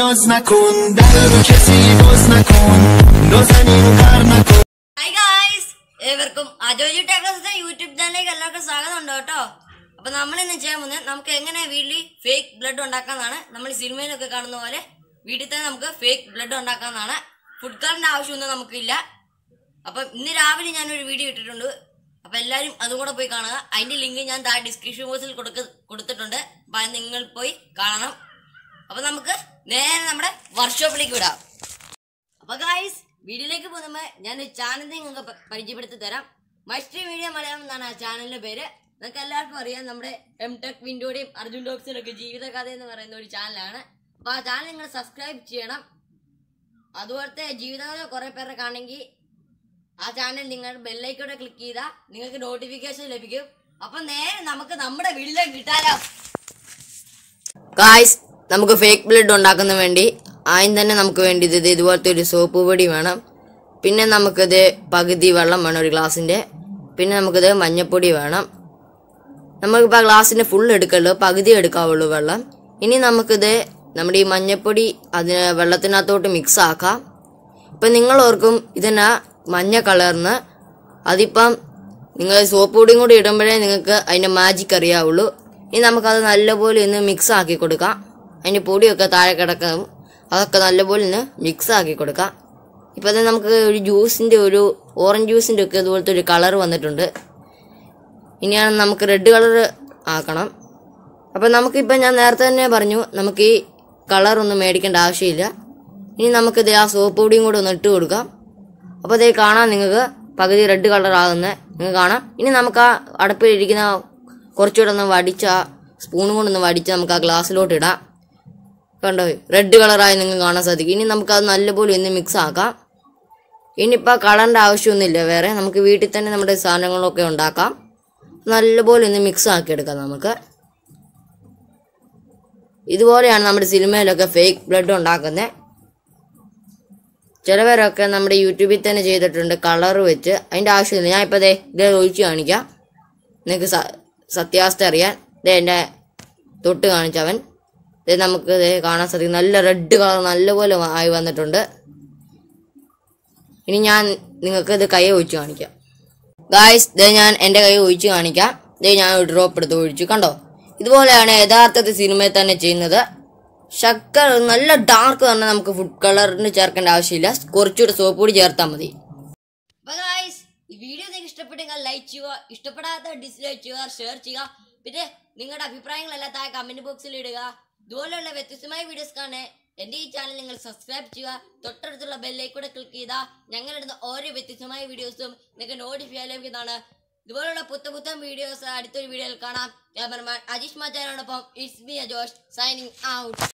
ناز نکن در رو کسی باز نکن نازنین غر نکن hi guys ഏവർക്കും അജോജി ടെക്നോസിന്റെ YouTube ചാനലിലേക്ക് എല്ലാവർക്കും സ്വാഗതം ഉണ്ട് കേട്ടോ അപ്പൊ നമ്മൾ ഇന്ന് ചെയ്യാൻ പോകുന്നത് നമുക്ക് എങ്ങനെ വീട്ടിൽ ഫേക്ക് ബ്ലഡ് ഉണ്ടാക്കാന്നാണ് നമ്മൾ സിനിമയിലൊക്കെ കാണുന്ന പോലെ വീട്ടിൽ തന്നെ നമുക്ക് ഫേക്ക് ബ്ലഡ് ഉണ്ടാക്കാന്നാണ് ഫുഡ് കളറിന്റെ ആവശ്യമൊന്നും നമുക്കില്ല അപ്പം ഇന്ന് രാവിലെ ഞാനൊരു വീഡിയോ ഇട്ടിട്ടുണ്ട് അപ്പൊ എല്ലാവരും അതും കൂടെ പോയി കാണുക അതിന്റെ ലിങ്ക് ഞാൻ താഴെ ഡിസ്ക്രിപ്ഷൻ ബോക്സിൽ കൊടുക്ക കൊടുത്തിട്ടുണ്ട് അപ്പൊ അത് നിങ്ങൾ പോയി കാണണം അപ്പൊ നമുക്ക് നേരെ നമ്മുടെ വർക്ക്ഷോപ്പിലേക്ക് വിടാം അപ്പൊ ഗായ്സ് വീഡിയോയിലേക്ക് പോകുമ്പോ ഞാൻ ചാനൽ നിങ്ങൾക്ക് പ- പരിചയപ്പെടുത്തി തരാം മൈസ്ട്രി മീഡിയ മലയാളം എന്നാണ് ആ ചാനലിന്റെ പേര് നിങ്ങൾക്ക് എല്ലാവർക്കും അറിയാം നമ്മുടെ എം ടെക് വിൻഡോയുടെയും അർജുൻ ഡോക്സിന്റെ ഒക്കെ ജീവിതകഥ എന്ന് പറയുന്ന ഒരു ചാനലാണ് അപ്പൊ ആ ചാനൽ നിങ്ങൾ സബ്സ്ക്രൈബ് ചെയ്യണം അതുപോലത്തെ ജീവിതകഥ കുറെ പേരെ കാണെങ്കിൽ ആ ചാനൽ നിങ്ങൾ ബെല്ലൈക്കൂടെ ക്ലിക്ക് ചെയ്താൽ നിങ്ങൾക്ക് നോട്ടിഫിക്കേഷൻ ലഭിക്കും അപ്പൊ നേരെ നമുക്ക് നമ്മുടെ വീട്ടിലേക്ക് കിട്ടാലോ ഗായ്സ് നമുക്ക് ഫേക്ക് ബ്ലഡ് ഉണ്ടാക്കുന്ന വേണ്ടി ആദ്യം തന്നെ നമുക്ക് വേണ്ടി ഇത് ഇതുപോലത്തെ ഒരു സോപ്പ് പൊടി വേണം പിന്നെ നമുക്കിത് പകുതി വെള്ളം വേണം ഒരു ഗ്ലാസിൻ്റെ പിന്നെ നമുക്കിത് മഞ്ഞപ്പൊടി വേണം നമുക്കിപ്പോൾ ആ ഗ്ലാസ്സിൻ്റെ ഫുൾ എടുക്കല്ലോ പകുതി എടുക്കാവുള്ളൂ വെള്ളം ഇനി നമുക്കിത് നമ്മുടെ ഈ മഞ്ഞപ്പൊടി അതിന് വെള്ളത്തിനകത്തോട്ട് മിക്സ് ആക്കാം ഇപ്പം നിങ്ങൾ ഓർക്കും ഇതിനാ മഞ്ഞ കളറിന് അതിപ്പം നിങ്ങൾ സോപ്പ് പൊടിയും കൂടി ഇടുമ്പോഴേ നിങ്ങൾക്ക് അതിൻ്റെ മാജിക് അറിയാവുള്ളൂ ഇനി നമുക്കത് നല്ലപോലെ ഒന്ന് മിക്സ് ആക്കി കൊടുക്കാം അതിൻ്റെ പൊടിയൊക്കെ താഴെ കിടക്കും അതൊക്കെ നല്ലപോലെ ഒന്ന് മിക്സ് ആക്കി കൊടുക്കാം ഇപ്പം അത് നമുക്ക് ഒരു ജ്യൂസിൻ്റെ ഒരു ഓറഞ്ച് ജ്യൂസിൻ്റെ ഒക്കെ ഇതുപോലത്തെ ഒരു കളർ വന്നിട്ടുണ്ട് ഇനിയാണ് നമുക്ക് റെഡ് കളർ ആക്കണം അപ്പം നമുക്കിപ്പം ഞാൻ നേരത്തെ തന്നെ പറഞ്ഞു നമുക്ക് ഈ കളർ ഒന്നും മേടിക്കേണ്ട ആവശ്യമില്ല ഇനി നമുക്കിത് ആ സോപ്പ് പൊടിയും കൂടെ ഒന്ന് ഇട്ട് കൊടുക്കാം അപ്പോൾ അതേ കാണാം നിങ്ങൾക്ക് പകുതി റെഡ് കളർ ആകുന്നത് നിങ്ങൾക്ക് കാണാം ഇനി നമുക്ക് ആ അടപ്പിലിരിക്കുന്ന കുറച്ചുകൂടെ ഒന്ന് വടിച്ച സ്പൂണും കൊണ്ടൊന്ന് വടിച്ച് നമുക്ക് ആ ഗ്ലാസ്സിലോട്ട് ഇടാം കണ്ടോ റെഡ് കളറായി നിങ്ങൾക്ക് കാണാൻ സാധിക്കും ഇനി നമുക്കത് നല്ലപോലെ ഒന്ന് മിക്സ് ആക്കാം ഇനിയിപ്പോൾ കളറിൻ്റെ ആവശ്യമൊന്നുമില്ല വേറെ നമുക്ക് വീട്ടിൽ തന്നെ നമ്മുടെ സാധനങ്ങളൊക്കെ ഉണ്ടാക്കാം നല്ലപോലെ ഒന്ന് മിക്സ് ആക്കി എടുക്കാം നമുക്ക് ഇതുപോലെയാണ് നമ്മുടെ സിനിമയിലൊക്കെ ഫേക്ക് ബ്ലഡ് ഉണ്ടാക്കുന്നത് ചിലവരൊക്കെ നമ്മുടെ യൂട്യൂബിൽ തന്നെ ചെയ്തിട്ടുണ്ട് കളർ വെച്ച് അതിൻ്റെ ആവശ്യമില്ല ഞാൻ ഇപ്പോൾ ദേ ഇത് ഒഴിച്ച് കാണിക്കാം നിങ്ങൾക്ക് സ- സത്യാവസ്ഥ അറിയാൻ ദേ എൻ്റെ തൊട്ട് കാണിച്ചവൻ ദേ നമുക്ക് ദേ കാണാൻ സാധിക്കും നല്ല റെഡ് കളർ നല്ലപോലെ വ- ആയി വന്നിട്ടുണ്ട് ഇനി ഞാൻ നിങ്ങൾക്ക് ഇത് കൈ ഒഴിച്ച് കാണിക്കാം ഗായ്സ് ദേ ഞാൻ എൻ്റെ കൈ ഒഴിച്ച് കാണിക്കാം ദേ ഞാൻ ഒരു ഡ്രോപ്പ് എടുത്ത് ഒഴിച്ചു കണ്ടോ ഇതുപോലെയാണ് യഥാർത്ഥത്തിൽ സിനിമയിൽ തന്നെ ചെയ്യുന്നത് ശക്കർ നല്ല ഡാർക്ക് തന്നെ നമുക്ക് ഫുഡ് കളറിന് ചേർക്കേണ്ട ആവശ്യമില്ല കുറച്ചുകൂടെ സോപ്പ് പൊടി ചേർത്താൽ മതി ഈ വീഡിയോ നിങ്ങൾക്ക് ഇഷ്ടപ്പെട്ടെങ്കിൽ ലൈക്ക് ചെയ്യുക ഇഷ്ടപ്പെടാത്ത ഡിസ്ലൈക്ക് ചെയ്യുക ഷെയർ ചെയ്യുക പിന്നെ നിങ്ങളുടെ അഭിപ്രായങ്ങളെല്ലാം താഴെ കമന്റ് ബോക്സിൽ ഇടുക ഇതുപോലെയുള്ള വ്യത്യസ്തമായ വീഡിയോസ് കാണാൻ എന്റെ ഈ ചാനൽ നിങ്ങൾ സബ്സ്ക്രൈബ് ചെയ്യുക തൊട്ടടുത്തുള്ള ബെല്ലേക്കൂടെ ക്ലിക്ക് ചെയ്താൽ ഞങ്ങളിടുന്ന ഓരോ വ്യത്യസ്തമായ വീഡിയോസും നിങ്ങൾക്ക് നോട്ടിഫൈ ലഭിക്കുന്നതാണ് ഇതുപോലുള്ള പുത്ത പുത്തൻ വീഡിയോസ് അടുത്തൊരു വീഡിയോയിൽ കാണാം ക്യാമറമാൻ അജീഷ് മാച്ചാനോടൊപ്പം it's me Ajosh signing out